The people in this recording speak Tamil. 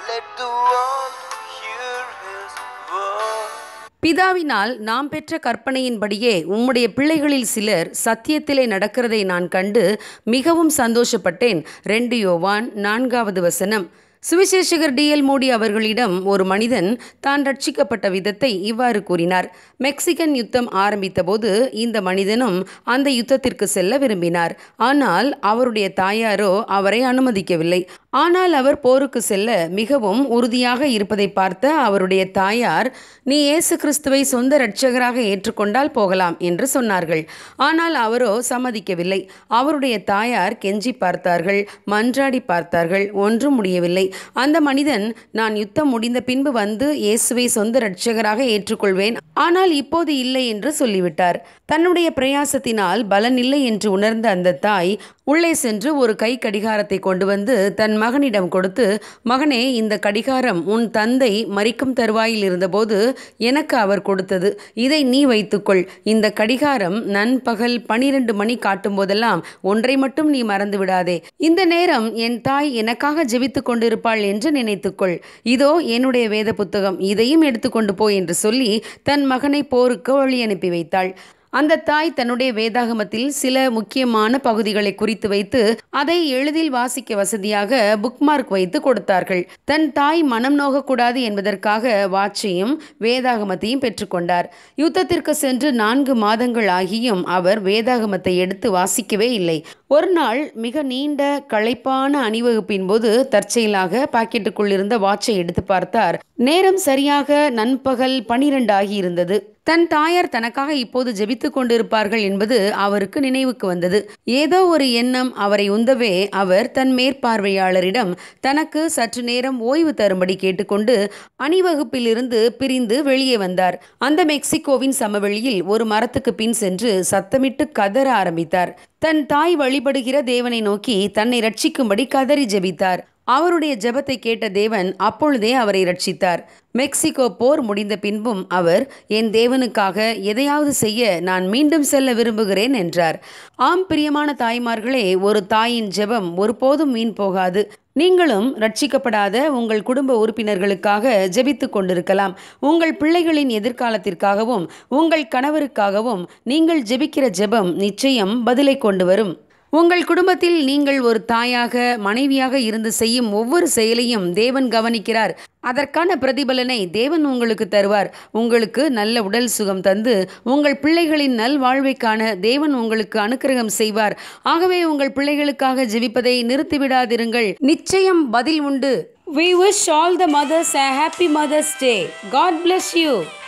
let the world hear his word. பிதாவினால் நாம் பெற்ற கற்பனையின்படியே உம்முடைய பிள்ளைகளில் சிலர் சத்தியத்திலே நடக்கிறதை நான் கண்டு மிகவும் சந்தோஷப்பட்டேன் ரெண்டு யோவான் நான்காவது வசனம் சுவிசேஷகர் டிஎல் மோடி அவர்களிடம் ஒரு மனிதன் தான் ரட்சிக்கப்பட்ட விதத்தை இவ்வாறு கூறினார் மெக்சிகன் யுத்தம் ஆரம்பித்தபோது இந்த மனிதனும் அந்த யுத்தத்திற்கு செல்ல விரும்பினார் ஆனால் அவருடைய தாயாரோ அவரை அனுமதிக்கவில்லை ஆனால் அவர் போருக்கு செல்ல மிகவும் உறுதியாக இருப்பதை பார்த்த அவருடைய தாயார் நீ இயேசு கிறிஸ்துவை சொந்த இரட்சகராக ஏற்றுக்கொண்டால் போகலாம் என்று சொன்னார்கள் ஆனால் அவரோ சம்மதிக்கவில்லை அவருடைய தாயார் கெஞ்சி பார்த்தார்கள் மன்றாடி பார்த்தார்கள் ஒன்றும் முடியவில்லை அந்த மனிதன் நான் யுத்தம் முடிந்த பின்பு வந்து இயேசுவை சொந்த இரட்சகராக ஏற்றுக்கொள்வேன் ஆனால் இப்போது இல்லை என்று சொல்லிவிட்டார் தன்னுடைய பிரயாசத்தினால் பலன் இல்லை என்று உணர்ந்த அந்த தாய் உள்ளே சென்று ஒரு கை கடிகாரத்தை கொண்டு வந்து தன் மகனிடம் கொடுத்து மகனே இந்த கடிகாரம் உன் தந்தை மறிக்கும் தருவாயில் இருந்தபோது எனக்கு அவர் கொடுத்தது இதை நீ வைத்துக்கொள் இந்த கடிகாரம் நண்பகல் பனிரெண்டு மணி காட்டும் போதெல்லாம் ஒன்றை மட்டும் நீ மறந்து விடாதே இந்த நேரம் என் தாய் எனக்காக ஜெபித்துக் கொண்டிருப்பாள் என்று நினைத்துக்கொள் இதோ என்னுடைய வேத புத்தகம் இதையும் எடுத்துக்கொண்டு போ என்று சொல்லி தன் மகனை போருக்கு வழி அனுப்பி வைத்தாள் அந்த தாய் தன்னுடைய வேதாகமத்தில் சில முக்கியமான பகுதிகளை குறித்து வைத்து அதை எளிதில் வாசிக்க வசதியாக புக்மார்க் வைத்து கொடுத்தார்கள் தன் தாய் மனம் நோகக்கூடாது என்பதற்காக வாட்சையும் வேதாகமத்தையும் பெற்றுக்கொண்டார் யுத்தத்திற்கு சென்று நான்கு மாதங்கள் ஆகியும் அவர் வேதாகமத்தை எடுத்து வாசிக்கவே இல்லை ஒரு நாள் மிக நீண்ட களைப்பான அணிவகுப்பின் போது தற்செயலாக பாக்கெட்டுக்குள் இருந்த வாட்சை எடுத்து பார்த்தார் நேரம் சரியாக நண்பகல் பனிரெண்டு ஆகியிருந்தது தன் தாயார் தனக்காக இப்போது ஜெபித்துக் கொண்டிருப்பார்கள் என்பது அவருக்கு நினைவுக்கு வந்தது ஏதோ ஒரு எண்ணம் அவரை உந்தவே அவர் தன் மேற்பார்வையாளரிடம் தனக்கு சற்று நேரம் ஓய்வு தரும்படி கேட்டுக்கொண்டு அணிவகுப்பிலிருந்து பிரிந்து வெளியே வந்தார் அந்த மெக்சிகோவின் சமவெளியில் ஒரு மரத்துக்கு பின் சென்று சத்தமிட்டு கதற ஆரம்பித்தார் தன் தாய் வழிபடுகிற தேவனை நோக்கி தன்னை ரட்சிக்கும்படி கதறி ஜெபித்தார் அவருடைய ஜெபத்தை கேட்ட தேவன் அப்பொழுதே அவரை ரட்சித்தார் மெக்சிகோ போர் முடிந்த பின்பும் அவர் என் தேவனுக்காக எதையாவது செய்ய நான் மீண்டும் செல்ல விரும்புகிறேன் என்றார் ஆம் பிரியமான தாய்மார்களே ஒரு தாயின் ஜெபம் ஒருபோதும் வீண் போகாது நீங்களும் ரட்சிக்கப்படாத உங்கள் குடும்ப உறுப்பினர்களுக்காக ஜெபித்து கொண்டிருக்கலாம் உங்கள் பிள்ளைகளின் எதிர்காலத்திற்காகவும் உங்கள் கணவருக்காகவும் நீங்கள் ஜெபிக்கிற ஜெபம் நிச்சயம் பதிலை கொண்டு வரும் உங்கள் குடும்பத்தில் நீங்கள் ஒரு தாயாக மனைவியாக இருந்து செய்யும் ஒவ்வொரு செயலையும் தேவன் கவனிக்கிறார் அதற்கான பிரதிபலனை தேவன் உங்களுக்கு தருவார் உங்களுக்கு நல்ல உடல் சுகம் தந்து உங்கள் பிள்ளைகளின் நல் வாழ்வைக்கான தேவன் உங்களுக்கு அனுக்கிரகம் செய்வார் ஆகவே உங்கள் பிள்ளைகளுக்காக ஜெபிப்பதை நிறுத்திவிடாதிருங்கள் நிச்சயம் பதில் உண்டு We wish all the mothers a happy Mother's Day. God bless you.